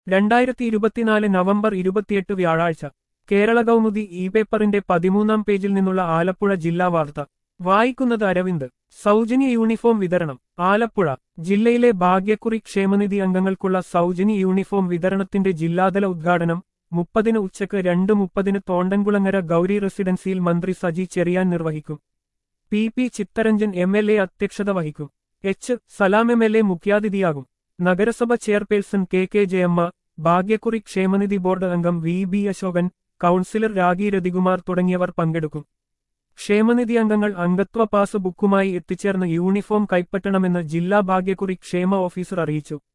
രണ്ടായിരത്തി ഇരുപത്തിനാല് നവംബർ ഇരുപത്തിയെട്ട് വ്യാഴാഴ്ച കേരള കൗമുദി ഇ പേപ്പറിന്റെ പതിമൂന്നാം പേജിൽ നിന്നുള്ള ആലപ്പുഴ ജില്ലാ വാർത്ത വായിക്കുന്നത് അരവിന്ദ് സൗജന്യ യൂണിഫോം വിതരണം ആലപ്പുഴ ജില്ലയിലെ ഭാഗ്യക്കുറി ക്ഷേമനിധി അംഗങ്ങൾക്കുള്ള സൗജന്യ യൂണിഫോം വിതരണത്തിന്റെ ജില്ലാതല ഉദ്ഘാടനം മുപ്പതിന് ഉച്ചയ്ക്ക് രണ്ട് മുപ്പതിന് തോണ്ടൻകുളങ്ങര ഗൗരി റെസിഡൻസിയിൽ മന്ത്രി സജി ചെറിയാൻ നിർവഹിക്കും P P Chittaranjan M L A അധ്യക്ഷത വഹിക്കും H Salam M L A മുഖ്യാതിഥിയാകും നഗരസഭ ചെയർപേഴ്സൺ കെ കെ ജയമ്മ ഭാഗ്യക്കുറി ക്ഷേമനിധി ബോർഡ് അംഗം V B Asokan councillor Ragi Rathikumar തുടങ്ങിയവർ പങ്കെടുക്കും ക്ഷേമനിധി അംഗങ്ങൾ അംഗത്വ പാസ് ബുക്കുമായി എത്തിച്ചേർന്ന് യൂണിഫോം കൈപ്പറ്റണമെന്ന് ജില്ലാ ഭാഗ്യക്കുറി ക്ഷേമ ഓഫീസർ അറിയിച്ചു